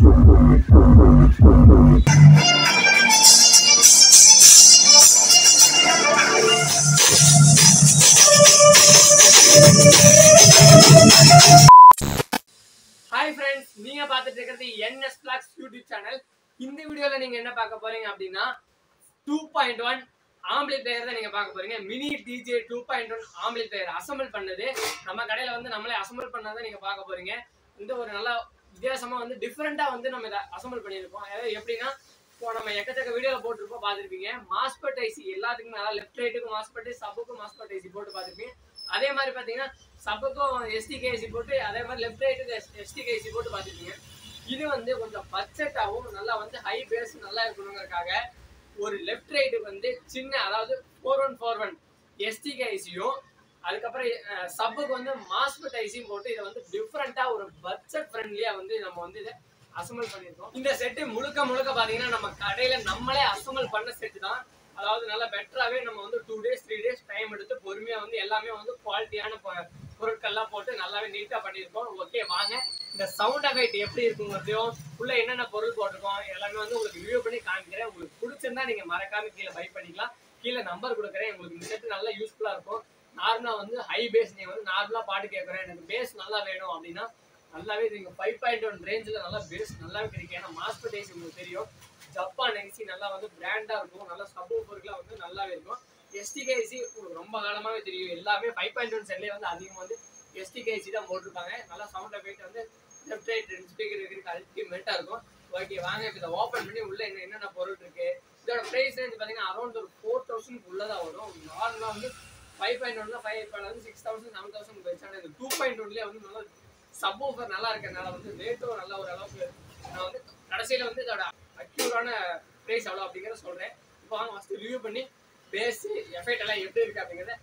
Hi friends நீங்க பார்த்துட்டு இருக்கிறது என்எஸ் பிளாக்ஸ் யூடியூப் சேனல் இந்த வீடியோல நீங்க என்ன பார்க்க போறீங்க அப்படின்னா டூ பாயிண்ட் ஒன் ஆம்பிளி பிளேயர் தான் நீங்க பார்க்க போறீங்க mini DJ two point one ஆம்பிளி பிளேயர் அசம்பிள் பண்ணது நம்ம கடையில வந்து நம்மளே அசம்பிள் பண்ணதை நீங்க பார்க்க போறீங்க இந்த ஒரு நல்ல வித்தியாசமா வந்து டிஃப்ரெண்டா வந்து நம்ம இதை அசம்பிள் பண்ணியிருக்கோம் அதாவது எப்படின்னா இப்போ நம்ம எக்கச்சக்க வீடியோல போட்டிருப்போம் பார்த்துருப்பீங்க மாஸ்பட் ஐசி எல்லாத்துக்குமே அதாவது லெஃப்ட் ரைட்டுக்கும் மாஸ்பட் சப்புக்கும் மாஸ்பட் ஐசி போட்டு பார்த்துருப்பீங்க அதே மாதிரி பார்த்தீங்கன்னா சப்புக்கும் எஸ்டிகேசி போட்டு அதே மாதிரி லெஃப்ட் ரைட்டுக்கு எஸ்டிகேசி போட்டு பார்த்துருப்பீங்க இது வந்து கொஞ்சம் பட்ஜெட்டாகவும் நல்லா வந்து ஹை பேஸ் நல்லா இருக்கணுங்கிறதுக்காக ஒரு லெஃப்ட் ரைட்டுக்கு வந்து சின்ன அதாவது four one four one STK ஐசியும் அதுக்கப்புறம் சப்புக்கு வந்து மாஸ்பட் ஐசியும் போட்டு இதை வந்து டிஃப்ரெண்ட்டாக ஒரு பட்ஜெட் ஃப்ரெண்ட்லியாக வந்து நம்ம வந்து இதை அசம்பிள் பண்ணியிருக்கோம் இந்த செட்டு முழுக்க முழுக்க பார்த்தீங்கன்னா நம்ம கடையில் நம்மளே அசம்பிள் பண்ண செட்டு தான் அதாவது நல்லா பெட்டராகவே நம்ம வந்து two days three days time எடுத்து பொறுமையாக வந்து எல்லாமே வந்து குவாலிட்டியான பொ- பொருட்கள்லாம் போட்டு நல்லாவே நீட்டாக பண்ணியிருக்கோம் ஓகே வாங்க இந்த சவுண்ட் எஃபெக்ட் எப்படி இருக்குங்கிறதையும் உள்ள என்னென்ன பொருள் போட்டிருக்கோம் எல்லாமே வந்து உங்களுக்கு ரிவ்யூ பண்ணி காமிக்கிறேன் உங்களுக்கு பிடிச்சிருந்தா நீங்கள் மறக்காம கீழே பை பண்ணிக்கலாம் கீழே நம்பர் கொடுக்குறேன் உங்களுக்கு இந்த செட்டு நல்லா யூஸ்ஃபுல்லாக இருக்கும் நார்மலாக வந்து ஹை பேஸ் நீங்கள் வந்து நார்மலாக பாட்டு கேட்குறேன் எனக்கு பேஸ் நல்லா வேணும் அப்படின்னா நல்லாவே நீங்கள் ஃபைவ் பாயிண்ட் ஒன் ரேஞ்சில் நல்லா பேஸ் நல்லாவே கிடைக்கும் ஏன்னா மாஸ்பர்டைஸ் உங்களுக்கு தெரியும் ஜப்பான் ஐசி நல்லா வந்து பிராண்டாக இருக்கும் நல்லா சப்பு பொருட்களாக வந்து நல்லாவே இருக்கும் எஸ்டிகேசி உங்களுக்கு ரொம்ப காலமாகவே தெரியும் எல்லாமே ஃபைவ் பாயிண்ட் ஒன் செல்லே வந்து அதிகமாக வந்து எஸ்டிகேசி தான் போட்டிருப்பாங்க நல்லா சவுண்ட் எஃபெக்ட் வந்து லெஃப்ட் ரைட் ரெண்டு ஸ்பீக்கர் இருக்கிறதுக்கு அல்டிமேட்டாக இருக்கும் ஓகே வாங்க இப்போ இதை ஓப்பன் பண்ணி உள்ள என்ன என்னென்ன பொருள் இருக்கு இதோட ப்ரைஸ் ரேஞ்ச் பார்த்தீங்கன்னா அரௌண்ட் ஒரு ஃபோர் தௌசண்ட் உள்ள தான் வரும் நார்மலாக வந்து ஃபைவ் பாயிண்ட் ஒன்ல ஃபைவ் பாயிண்ட் வந்து சிக்ஸ் தௌசண்ட் செவன் தௌசண்ட் போயிடுச்சு இந்த டூ பாயிண்ட் ஒன்லேயே வந்து நல்லா சப் ஆஃபர் நல்லா இருக்கறனால வந்து ரேட்டும் நல்ல ஒரு அளவுக்கு நான் வந்து கடைசியில் வந்து இதோட அக்யூரான ப்ரைஸ் எவ்வளோ அப்படிங்கிறத சொல்கிறேன் இப்போ வாங்க ஃபஸ்ட்டு ரிவ்யூ பண்ணி பேஸ் எஃபெக்ட் எல்லாம் எப்படி இருக்கு அப்படிங்கிறத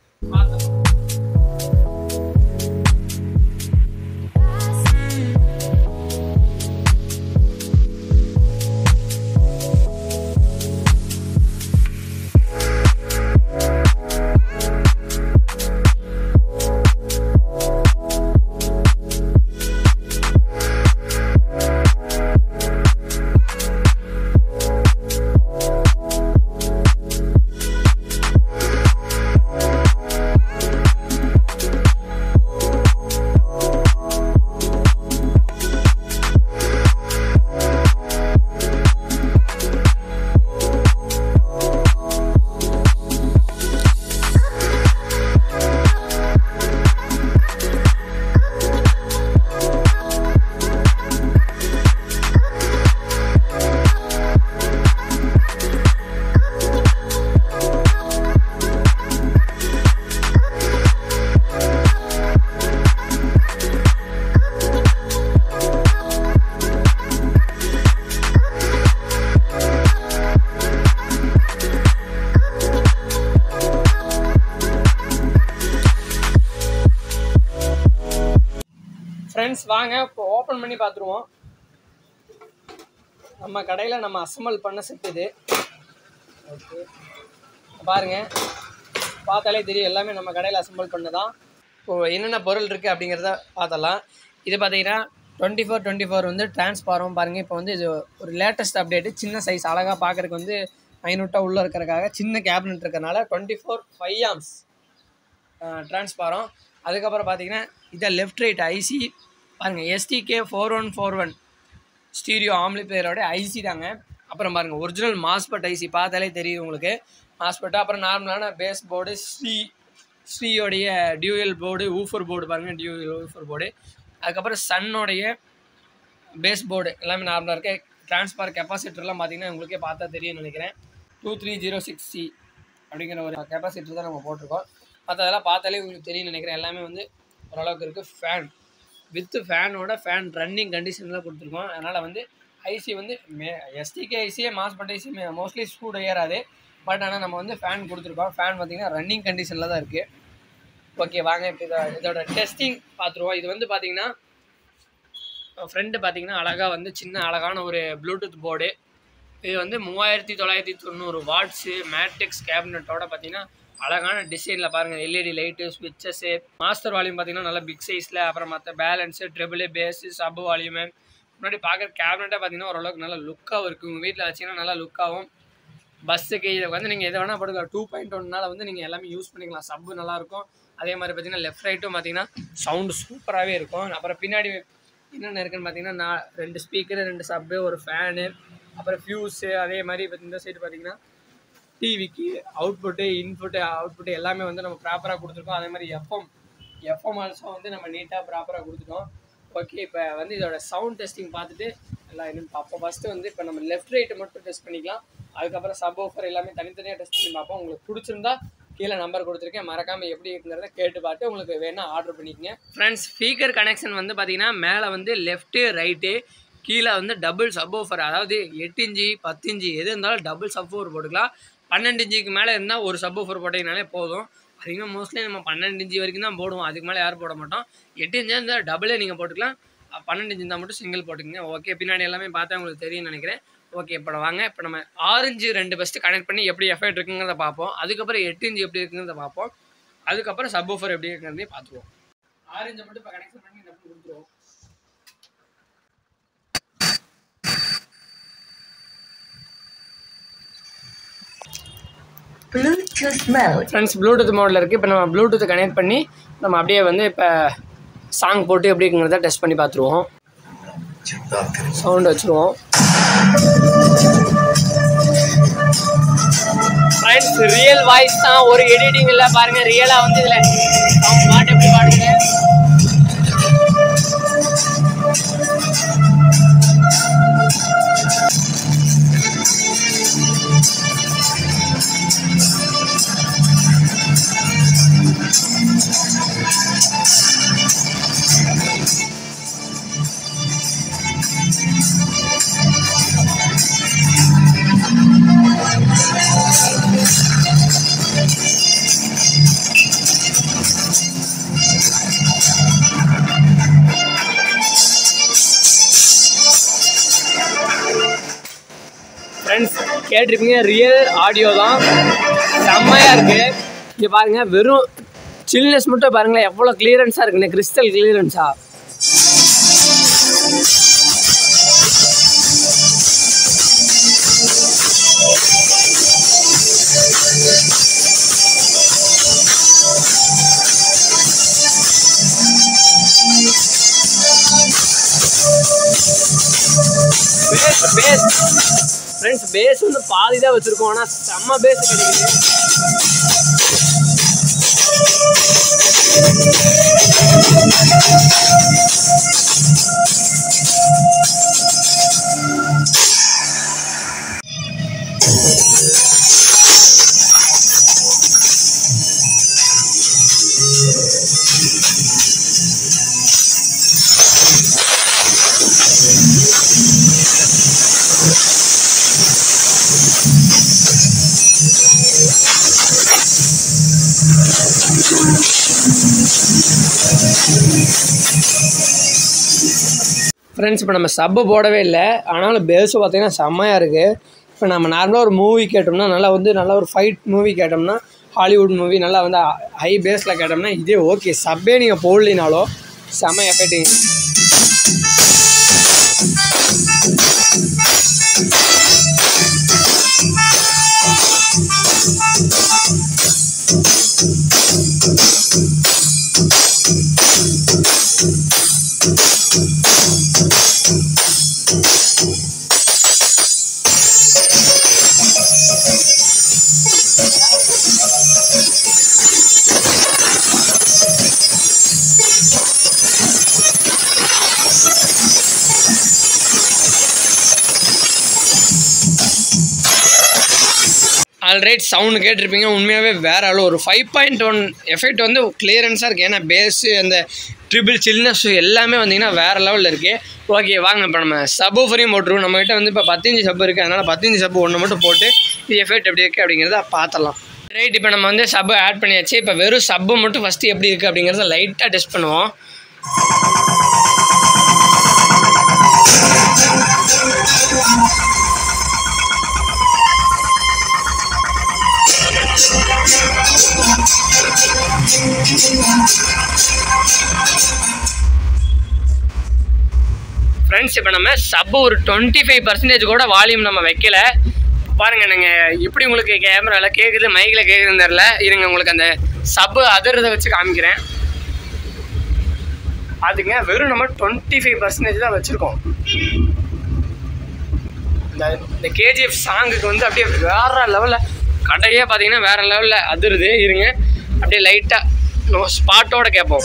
பார்த்தோம் ஃப்ரெண்ட்ஸ் வாங்க இப்போ ஓப்பன் பண்ணி பார்த்துருவோம் நம்ம கடையில் நம்ம அசம்பல் பண்ண செட் இது ஓகே பாருங்க பார்த்தாலே தெரியும் எல்லாமே நம்ம கடையில் அசம்பல் பண்ணதான் இப்போ என்னென்ன பொருள் இருக்குது அப்படிங்கிறத பார்த்தலாம் இது பார்த்தீங்கன்னா டுவெண்ட்டி ஃபோர் டுவெண்ட்டி ஃபோர் வந்து டிரான்ஸ்பாரம் பாருங்கள் இப்போ வந்து இது ஒரு லேட்டஸ்ட் அப்டேட்டு சின்ன சைஸ் அழகாக பார்க்குறதுக்கு வந்து மைனூட்டாக உள்ளே இருக்கிறக்காக சின்ன கேபினட் இருக்கிறனால twenty four five amps transform அதுக்கப்புறம் பார்த்தீங்கன்னா இதை லெஃப்ட் ரைட் ஐசி பாருங்கள் STK four one four one stereo ஆம்லி பிளேயரோட ஐசி தாங்க அப்புறம் பாருங்கள் ஒரிஜினல் மாஸ்பட் ஐசி பார்த்தாலே தெரியும் உங்களுக்கு மாஸ்பட் அப்புறம் நார்மலான பேஸ் போர்டு ஸ்ரீ ஸ்ரீயோடைய டியூயல் போர்டு ஊஃபர் போர்டு பாருங்கள் டியூயல் ஊஃபர் போர்டு அதுக்கப்புறம் சன்னோடைய பேஸ் போர்டு எல்லாமே நார்மலாக இருக்கு டிரான்ஸ்பார் கெப்பாசிட்டர்லாம் பார்த்தீங்கன்னா உங்களுக்கே பார்த்தா தெரியும்னு நினைக்கிறேன் two three zero six C அப்படிங்கிற ஒரு கெப்பாசிட்டர் தான் நம்ம போட்டிருக்கோம் மற்றதெல்லாம் பார்த்தாலே உங்களுக்கு தெரியும்னு நினைக்கிறேன் எல்லாமே வந்து ஓரளவுக்கு இருக்குது ஃபேன் வித்து ஃபேனோட ஃபேன் ரன்னிங் கண்டிஷனில் கொடுத்துருக்கோம் அதனால் வந்து ஐசி வந்து மே எஸ்டிகே ஐசியே மாஸ்பட் ஐசி மோஸ்ட்லி ஸ்கூட் ஏறாது பட் ஆனால் நம்ம வந்து ஃபேன் கொடுத்துருக்கோம் ஃபேன் பார்த்தீங்கன்னா ரன்னிங் கண்டிஷனில் தான் இருக்குது ஓகே வாங்க இப்போ இதை இதோட டெஸ்டிங் பார்த்துருவோம் இது வந்து பார்த்தீங்கன்னா ஃப்ரெண்டு பார்த்தீங்கன்னா அழகாக வந்து சின்ன அழகான ஒரு ப்ளூடூத் போர்டு இது வந்து மூவாயிரத்தி தொள்ளாயிரத்தி தொண்ணூறு வாட்ஸு மேட்ரிக்ஸ் கேபினட்டோட பார்த்தீங்கன்னா அழகான டிசைனில் பாருங்கள் எல்இடி லைட்டு ஸ்விட்சஸ்ஸு மாஸ்டர் வால்யூம் பார்த்தீங்கன்னா நல்லா பிக் சைஸில் அப்புறம் மற்ற balance treble bass sub volume முன்னாடி பார்க்குற கேபினெட்டாக பார்த்தீங்கன்னா ஓரளவுக்கு நல்லா லுக்காகவும் இருக்குது உங்கள் வீட்டில் வச்சிங்கன்னா நல்லா லுக்காகவும் பஸ்ஸுக்கு இதை வந்து நீங்கள் எதை வேணால் போட்டுக்கலாம் டூ பாயிண்ட் ஒன்னால் வந்து நீங்கள் எல்லாமே யூஸ் பண்ணிக்கலாம் சப்பு நல்லாயிருக்கும் அதே மாதிரி பார்த்தீங்கன்னா லெஃப்ட் ரைட்டும் பார்த்தீங்கன்னா சவுண்டு சூப்பராகவே இருக்கும் அப்புறம் பின்னாடி என்னென்ன இருக்குன்னு பார்த்தீங்கன்னா நான் ரெண்டு ஸ்பீக்கரு ரெண்டு சப்பு ஒரு ஃபேனு அப்புறம் ஃபியூஸு அதே மாதிரி இப்போ இந்த சைடு பார்த்தீங்கன்னா டிவிக்கு அவுட்புட்டு இன்புட்டு அவுட்புட்டு எல்லாமே வந்து நம்ம ப்ராப்பராக கொடுத்துருக்கோம் அதே மாதிரி எஃப்எம் எஃப்எம் ஆல்சோ வந்து நம்ம நீட்டாக ப்ராப்பராக கொடுத்துட்டோம் ஓகே இப்போ வந்து இதோட சவுண்ட் டெஸ்டிங் பார்த்துட்டு எல்லாம் என்னன்னு பார்ப்போம் ஃபஸ்ட்டு வந்து இப்போ நம்ம லெஃப்ட் ரைட்டை மட்டும் டெஸ்ட் பண்ணிக்கலாம் அதுக்கப்புறம் சப் ஓஃபர் எல்லாமே தனித்தனியாக டெஸ்ட் பண்ணி பார்ப்போம் உங்களுக்கு பிடிச்சிருந்தா கீழே நம்பர் கொடுத்துருக்கேன் மறக்காமல் எப்படி இருக்குங்கிறத கேட்டு பார்த்து உங்களுக்கு வேணால் ஆர்டர் பண்ணிக்கங்க ஃப்ரெண்ட்ஸ் ஸ்பீக்கர் கனெக்ஷன் வந்து பார்த்தீங்கன்னா மேலே வந்து லெஃப்ட்டு ரைட்டு கீழே வந்து டபுள் சப் ஓஃபர் அதாவது எட்டு இன்ச்சு பத்து இன்ச்சு எது இருந்தாலும் டபுள் சப் ஓஃபர் போட்டுக்கலாம் பன்னெண்டு இன்ச்சுக்கு மேலே இருந்தால் ஒரு சப் ஓஃபர் போட்டிங்கனாலே போதும் அதிகமாக மோஸ்ட்லி நம்ம பன்னெண்டு இன்ச்சு வரைக்கும் தான் போடுவோம் அதுக்கு மேலே யாரும் போட மாட்டோம் எட்டு இன்ச்சு இருந்தால் டபுளே நீங்கள் போட்டுக்கலாம் அஹ் பன்னெண்டு இன்ச்சு இருந்தால் மட்டும் சிங்கிள் போட்டுக்கங்க ஓகே பின்னாடி எல்லாமே பார்த்தா உங்களுக்கு தெரியும்னு நினைக்கிறேன் ஓகே இப்போ வாங்க இப்போ நம்ம ஆரஞ்சு ரெண்டு ஃபஸ்ட்டு கனெக்ட் பண்ணி எப்படி எஃபெக்ட் இருக்குங்கிறத பார்ப்போம் அதுக்கப்புறம் எட்டு இன்ச்சு எப்படி இருக்குங்கிறத பார்ப்போம் அதுக்கப்புறம் சப் ஓஃபர் எப்படி இருக்குங்கிறதையும் பார்த்துருவோம் ஆரஞ்சை மட்டும் இப்போ கனெக்ஷன் பண்ணி நம்ம கொடுத்துருவோம் Bluetooth mode. ஃப்ரெண்ட்ஸ் ப்ளூடூத் மோடில் இருக்குது இப்போ நம்ம ப்ளூடூத் கனெக்ட் பண்ணி நம்ம அப்படியே வந்து இப்போ சாங் போட்டு எப்படி இருக்குங்கிறத டெஸ்ட் பண்ணி பார்த்துருவோம் சவுண்ட் வச்சுருவோம் ஃப்ரெண்ட்ஸ் ரியல் வாய்ஸ் தான் ஒரு எடிட்டிங் இல்லை பாருங்க ரியலாக வந்து இதில் அவங்க பாட்டு எப்படி பாடுங்க ஃப்ரெண்ட்ஸ் கேட்டிருப்பீங்க ரியல் ஆடியோ தான் செம்மையாக இருக்குது இங்கே பாருங்க வெறும் சில்னஸ் மட்டும் பாருங்களேன் எவ்வளோ கிளியரன்ஸாக இருக்குண்ணே கிறிஸ்டல் கிளியரன்ஸா பேஸ் பேஸ் ஃப்ரெண்ட்ஸ் பேஸ் வந்து பாதி தான் வச்சுருக்கோம் ஆனால் செம்ம பேஸ் கிடைக்குது ஃப்ரெண்ட்ஸ் இப்போ நம்ம சப்பு போடவே இல்லை ஆனாலும் பேஸு பார்த்தீங்கன்னா செம்மையாக இருக்குது இப்போ நம்ம நார்மலாக ஒரு மூவி கேட்டோம்னா நல்லா வந்து நல்லா ஒரு ஃபைட் மூவி கேட்டோம்னா ஹாலிவுட் மூவி நல்லா வந்து ஹை பேஸில் கேட்டோம்னா இதே ஓகே சப்பே நீங்கள் போடலினாலும் செம்ம எஃபெக்டிங் ஆல்ரைட் சவுண்டு கேட்டிருப்பீங்க உண்மையாகவே வேற அளவு ஒரு ஃபைவ் பாயிண்ட் ஒன் எஃபெக்ட் வந்து கிளியரன்ஸாக இருக்குது ஏன்னா பேஸு அந்த ட்ரிபிள் சில்னஸ் எல்லாமே வந்தீங்கன்னா வேறு லெவலில் இருக்குது ஓகே வாங்க இப்போ நம்ம சப் ஃப்ரீம் போட்டுருவோம் நம்மகிட்ட வந்து இப்போ பத்தஞ்சு சப்பு இருக்குது அதனால் பத்தஞ்சு சப்பு ஒன்று மட்டும் போட்டு இது எஃபெக்ட் எப்படி இருக்குது அப்படிங்கிறத பார்த்தலாம் ரைட் இப்போ நம்ம வந்து சப்பு ஆட் பண்ணியாச்சு இப்போ வெறும் சப்பு மட்டும் ஃபஸ்ட்டு எப்படி இருக்குது அப்படிங்கிறத லைட்டாக டெஸ்ட் பண்ணுவோம் ஃப்ரெண்ட்ஸ் இப்போ நம்ம சப் ஒரு டுவெண்ட்டி ஃபைவ் பர்சன்டேஜ் கூட வால்யூம் நம்ம வைக்கல பாருங்க நீங்கள் எப்படி உங்களுக்கு கேமராவில் கேட்குது மைக்கில் கேட்குதுன்னு தெரில இருங்க உங்களுக்கு அந்த சப்பு அதிரதை வச்சு காமிக்கிறேன் அதுங்க வெறும் நம்ம டுவெண்ட்டி ஃபைவ் பர்சன்டேஜ் தான் வச்சுருக்கோம் இந்த இந்த கேஜிஎஃப் சாங்குக்கு வந்து அப்படியே வேற லெவலில் கடையே பார்த்தீங்கன்னா வேற லெவலில் அதிருது இருங்க அப்படியே லைட்டாக நோ ஸ்பாட்டோட கேட்போம்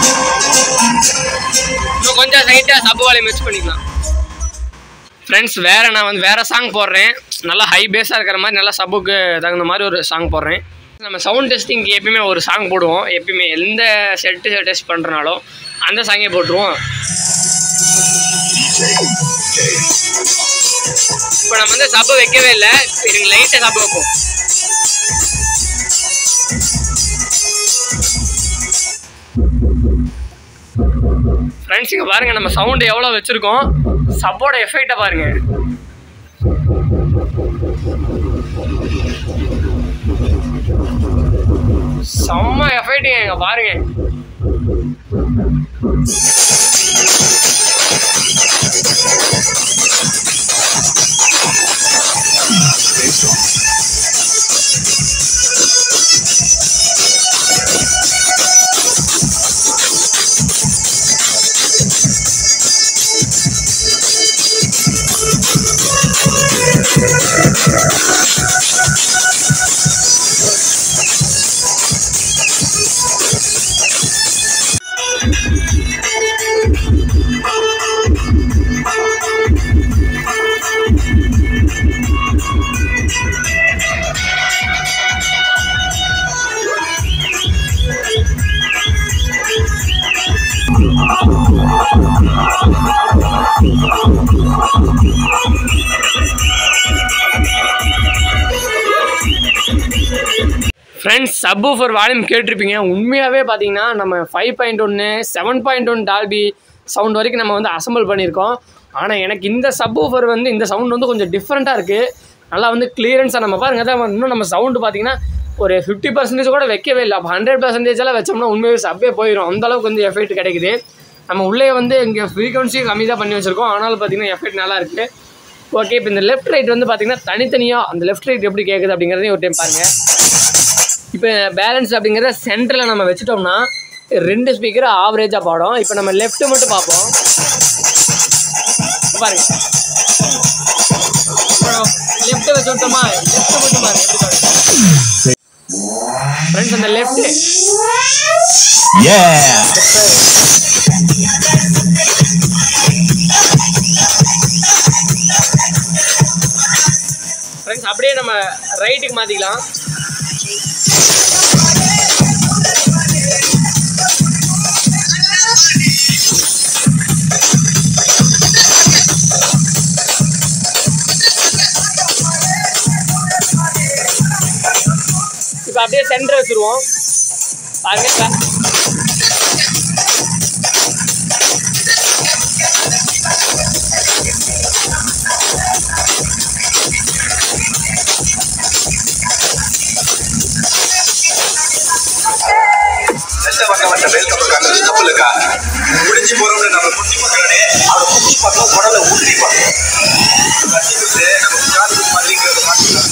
இன்னும் கொஞ்சம் லைட்டாக சப்பு வாலையும் மிக்ஸ் பண்ணிக்கலாம் ஃப்ரெண்ட்ஸ் வேற நான் வந்து வேற சாங் போடுறேன் நல்லா ஹை பேஸாக இருக்கிற மாதிரி நல்லா சப்புக்கு தகுந்த மாதிரி ஒரு சாங் போடுறேன் நம்ம சவுண்ட் டெஸ்டிங்க்கு எப்பயுமே ஒரு சாங் போடுவோம் எப்பயுமே எந்த செட்டு டெஸ்ட் பண்ணுறனாலும் அந்த சாங்கே போட்டுருவோம் இப்போ நம்ம வந்து சப்பு வைக்கவே இல்லை இருங்க லைட்டாக சப்பு வைப்போம் ஃப்ரெண்ட்ஸ் இங்கே பாருங்க நம்ம சவுண்டு எவ்வளோ வச்சுருக்கோம் சப்போட எஃபெக்டை பாருங்க செம்ம எஃபெக்ட்டுங்க இங்கே பாருங்க ஃப்ரெண்ட்ஸ் சப் ஃபார் வால்யூம் கேட்டிருப்பீங்க உண்மையாகவே பார்த்தீங்கன்னா நம்ம ஃபைவ் பாயிண்ட் ஒன்று seven point one Dolby sound வரைக்கும் நம்ம வந்து அசம்பிள் பண்ணியிருக்கோம் ஆனால் எனக்கு இந்த சப் ஊஃபர் வந்து இந்த சவுண்ட் வந்து கொஞ்சம் டிஃப்ரெண்ட்டாக இருக்குது நல்லா வந்து கிளியரன்ஸாக நம்ம பாருங்க அதான் இன்னும் நம்ம சவுண்டு பார்த்தீங்கன்னா ஒரு ஃபிஃப்டி பர்சன்டேஜ் கூட வைக்கவே இல்லை அப்போ ஹண்ட்ரட் பர்சன்டேஜ் எல்லாம் வச்சோம்னா உண்மையாகவே சப்பே போயிடும் அந்த அளவுக்கு வந்து எஃபெக்ட் கிடைக்குது நம்ம உள்ளே வந்து இங்கே ஃப்ரீக்வன்சி கம்மி தான் பண்ணி வச்சுருக்கோம் ஆனாலும் பார்த்தீங்கன்னா எஃபெக்ட் நல்லா இருக்குது ஓகே இப்போ இந்த லெஃப்ட் ரைட் வந்து பார்த்தீங்கன்னா தனித்தனியாக அந்த லெஃப்ட் ரைட் எப்படி கேட்குது அப்படிங்கிறதையும் ஒரு டைம் பாருங்கள் இப்போ பேலன்ஸ் அப்படிங்கிறத சென்டரில் நம்ம வச்சுட்டோம்னா ரெண்டு ஸ்பீக்கர் ஆவரேஜாக பாடும் இப்போ நம்ம லெஃப்ட் மட்டும் பார்ப்போம் இப்ப பாருங்க லெஃப்ட் வச்சு விட்டோமா லெஃப்ட் மட்டும் பாருங்க எப்படி பாருங்க ஃப்ரெண்ட்ஸ் அந்த லெஃப்ட் Yeah. ஃப்ரெண்ட்ஸ் அப்படியே நம்ம ரைட்டுக்கு மாற்றிக்கலாம் இப்போ அப்படியே சென்டர் வச்சுருவோம் பாருங்க இப்ப நெட்ட பக்கம் வந்த வெல்க பக்கம் கப்பலுக்கா முடிஞ்சு போறவங்க நம்ம குட்டி பக்கமே அவரை குட்டி பக்கம் உடல ஊட்டி பக்கம் கட்டிக்கிட்டு நம்ம காது மாதிரிங்கிறத மாட்டிக்கலாம்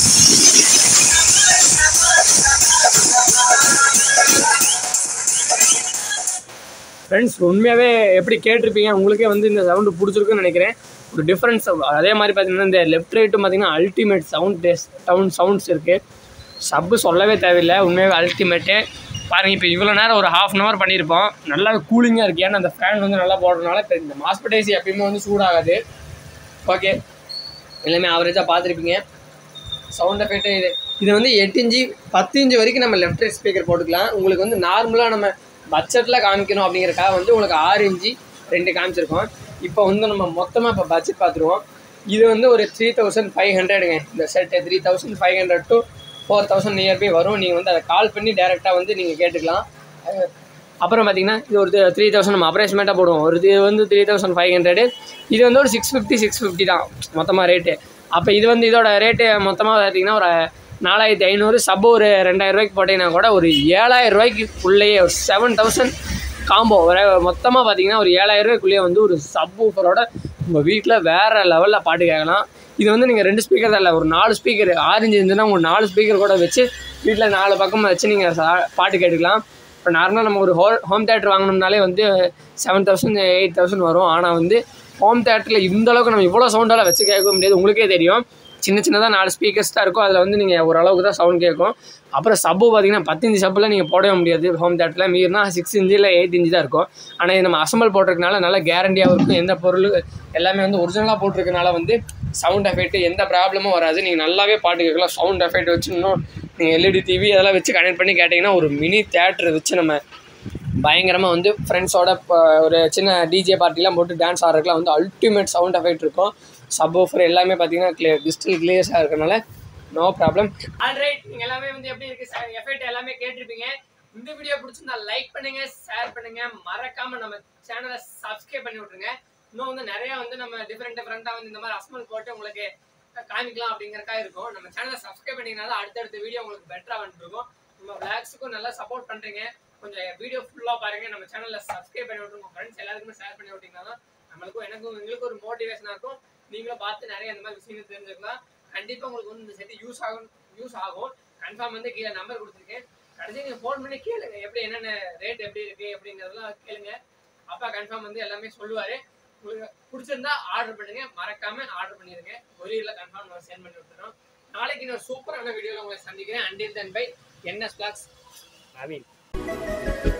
ஃப்ரெண்ட்ஸ் உண்மையாகவே எப்படி கேட்டிருப்பீங்க உங்களுக்கே வந்து இந்த சவுண்டு பிடிச்சிருக்குன்னு நினைக்கிறேன் ஒரு டிஃப்ரென்ஸ் அதே மாதிரி பார்த்தீங்கன்னா இந்த லெஃப்ட் ரைட்டும் பார்த்தீங்கன்னா அல்டிமேட் சவுண்ட் டேஸ் டவுன் சவுண்ட்ஸ் இருக்குது சப்பு சொல்லவே தேவையில்லை உண்மையாகவே அல்டிமேட்டு பாருங்கள் இப்போ இவ்வளோ நேரம் ஒரு ஹாஃப் அன் ஹவர் பண்ணியிருப்போம் நல்லா கூலிங்காக இருக்குது ஏன்னா அந்த ஃபேன் வந்து நல்லா போடுறதுனால இப்போ இந்த மாஸ்படைசி எப்பயுமே வந்து சூடாகாது ஓகே எல்லாமே ஆவரேஜாக பார்த்துருப்பீங்க சவுண்ட் எஃபெக்ட் இது இது வந்து எட்டு இன்ச்சு பத்து இன்ச்சு வரைக்கும் நம்ம லெஃப்ட் ரைட் ஸ்பீக்கர் போட்டுக்கலாம் உங்களுக்கு வந்து நார்மலாக நம்ம பட்ஜெட்டில் காமிக்கணும் அப்படிங்கிறக்காக வந்து உங்களுக்கு ஆறு இன்ச்சு ரெண்டு காமிச்சிருக்கோம் இப்போ வந்து நம்ம மொத்தமாக இப்போ பட்ஜெட் பார்த்துருவோம் இது வந்து ஒரு த்ரீ தௌசண்ட் ஃபைவ் ஹண்ட்ரடுங்க இந்த set three thousand five hundred to four thousand nearby வரும் நீங்கள் வந்து அதை கால் பண்ணி டேரெக்டாக வந்து நீங்கள் கேட்டுக்கலாம் அஹ் அப்புறம் பார்த்தீங்கன்னா இது ஒரு த்ரீ தௌசண்ட் நம்ம அப்ரேஸ்மெண்ட்டாக போடுவோம் ஒரு இது வந்து த்ரீ தௌசண்ட் ஃபைவ் ஹண்ட்ரடு இது வந்து ஒரு சிக்ஸ் ஃபிஃப்டி சிக்ஸ் ஃபிஃப்டி தான் மொத்தமாக ரேட்டு அப்போ இது வந்து இதோட ரேட்டு மொத்தமாக பார்த்தீங்கன்னா ஒரு நாலாயிரத்தி ஐநூறு சப் ஒரு ரெண்டாயிரம் ரூபாய்க்கு போட்டிங்கன்னா கூட ஒரு ஏழாயிரம் ரூபாய்க்கு உள்ளேயே ஒரு செவன் தௌசண்ட் காம்போ ஒரு மொத்தமாக பார்த்தீங்கன்னா ஒரு ஏழாயிரம் ரூபாய்க்குள்ளேயே வந்து ஒரு சப் ஊஃபரோட உங்கள் வீட்டில் வேறு லெவலில் பாட்டு கேட்கலாம் இது வந்து நீங்கள் ரெண்டு ஸ்பீக்கர் தான் இல்லை ஒரு நாலு ஸ்பீக்கர் ஆரஞ்சு இருந்துன்னா உங்கள் நாலு ஸ்பீக்கர் கூட வச்சு வீட்டில் நாலு பக்கமாக வச்சு நீங்கள் பாட்டு கேட்டுக்கலாம் இப்போ நார்மலாக நம்ம ஒரு ஹோ ஹோம் தேட்டர் வாங்கினோம்னாலே வந்து செவன் தௌசண்ட் எயிட் தௌசண்ட் வரும் ஆனால் வந்து ஹோம் தேட்டரில் இந்த அளவுக்கு நம்ம இவ்வளோ சவுண்டால் வச்சு கேட்க முடியாது உங்களுக்கே தெரியும் சின்ன சின்னதாக நாலு ஸ்பீக்கர்ஸ் தான் இருக்கும் அதில் வந்து நீங்கள் ஓரளவுக்கு தான் சவுண்ட் கேட்கும் அப்புறம் சப்பு பார்த்தீங்கன்னா பத்து இன்ச்சு சப்பில் நீங்கள் போடவே முடியாது ஹோம் தேட்டரில் மீறினா சிக்ஸ் இன்ச்சு இல்லை எயிட் இன்ச்சு தான் இருக்கும் ஆனால் இது நம்ம அசம்பிள் போட்டிருக்கனால நல்லா கேரண்டியாகவும் இருக்கும் எந்த பொருள் எல்லாமே வந்து ஒரிஜினலாக போட்டிருக்கனால வந்து சவுண்ட் எஃபெக்ட் எந்த ப்ராப்ளமும் வராது நீங்கள் நல்லாவே பாட்டு கேட்கலாம் சவுண்ட் எஃபெக்ட் வச்சு இன்னும் நீங்கள் எல்இடி டிவி அதெல்லாம் வச்சு கனெக்ட் பண்ணி கேட்டிங்கன்னா ஒரு மினி தேட்டர் வச்சு நம்ம பயங்கரமாக வந்து ஃப்ரெண்ட்ஸோட ஒரு சின்ன டிஜே பார்ட்டிலாம் போட்டு டான்ஸ் ஆடுறதுக்குலாம் வந்து அல்டிமேட் சவுண்ட் எஃபெக்ட் இருக்கும் சப் ஆஃபர் எல்லாமே பார்த்தீங்கன்னா கிளியர் டிஜிட்டல் கிளியர்ஸாக இருக்கனால நோ ப்ராப்ளம் ஆல்ரைட் நீங்கள் எல்லாமே வந்து எப்படி இருக்குது எஃபெக்ட் எல்லாமே கேட்டிருப்பீங்க இந்த வீடியோ பிடிச்சிருந்தா லைக் பண்ணுங்க ஷேர் பண்ணுங்க மறக்காம நம்ம சேனலை சப்ஸ்கிரைப் பண்ணி விட்ருங்க இன்னும் வந்து நிறைய வந்து நம்ம டிஃப்ரெண்ட் டிஃப்ரெண்ட்டாக வந்து இந்த மாதிரி அஸ்மல் போட்டு உங்களுக்கு காமிக்கலாம் அப்படிங்கறக்கா இருக்கும் நம்ம சேனலை சப்ஸ்கிரைப் பண்ணீங்கனால அடுத்தடுத்த வீடியோ உங்களுக்கு பெட்டராக வந்துருக்கும் நம்ம விளாக்ஸுக்கும் நல்லா சப்போர்ட் பண்ணுறீங்க கொஞ்சம் வீடியோ ஃபுல்லாக பாருங்க நம்ம சேனலில் சப்ஸ்கிரைப் பண்ணி விட்ருங்க ஃப்ரெண்ட்ஸ் எல்லாருக்குமே ஷேர் பண்ணி விட்டீங்கன்னா தான் நம்மளுக்கும் எனக்கும் எங்களுக்கும் ஒரு மோட்டிவேஷனாக இருக்கும் நீங்களும் பார்த்து நிறைய இந்த மாதிரி விஷயங்கள் தெரிஞ்சுக்கலாம் கண்டிப்பாக உங்களுக்கு வந்து இந்த செட்டு யூஸ் ஆகும் யூஸ் ஆகும் கன்ஃபார்ம் வந்து கீழே நம்பர் கொடுத்துருக்கேன் கடைசி நீங்கள் ஃபோன் பண்ணி கேளுங்க எப்படி என்னென்ன ரேட் எப்படி இருக்கு அப்படிங்கிறதெல்லாம் கேளுங்க அப்பா கன்ஃபார்ம் வந்து எல்லாமே சொல்லுவார் உங்களுக்கு பிடிச்சிருந்தா ஆர்டர் பண்ணுங்க மறக்காம ஆர்டர் பண்ணிருங்க கொரியரில் கன்ஃபார்ம் நம்ம சென்ட் பண்ணி விட்டுறோம் நாளைக்கு இன்னொரு சூப்பரான வீடியோவில் உங்களை சந்திக்கிறேன் until then bye NS blogs Naveen